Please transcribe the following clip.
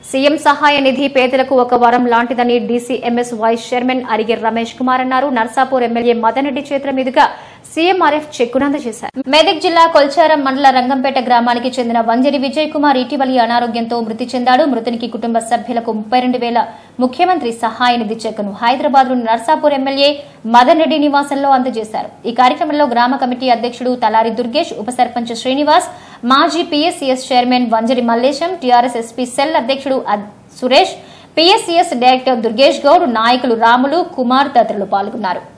CM సహాయ నిధి పేదలకు ఒక వరం లాంటిదని DCMS vice chairman Arige Ramesh Kumar అన్నారు నర్సాపూర్ ఎమ్మెల్యే మదన్ రెడ్డి చేతుల మీదుగా సీఎంఆర్ఎఫ్ చెక్కును అందజేశారు మెదక్ జిల్లా కొల్చారం మండల రంగంపేట గ్రామానికి చెందిన వంజరి విజయ్ కుమార్ ఇటీవలి అనారోగ్యంతో మృతి చెందాడు మృతునికి కుటుంబ సభ్యులకు ముప్పై రెండు వేల ముఖ్యమంత్రి సహాయ నిధి చెక్కును హైదరాబాద్ లోని నర్సాపూర్ ఎమ్మెల్యే మదన్ రెడ్డి నివాసంలో అందజేశారు ఈ కార్యక్రమంలో గ్రామ కమిటీ అధ్యక్షుడు తలారి దుర్గేష్ ఉప సర్పంచ్ శ్రీనివాస్ మాజీ PSCS chairman Vanjari Mallesham TRS SP cell అధ్యక్షుడు అద్- సురేష్ పీఎస్సీఎస్ డైరెక్టర్ దుర్గేష్ గౌడ్ నాయకులు రాములు కుమార్ తదితరులు పాల్గొన్నారు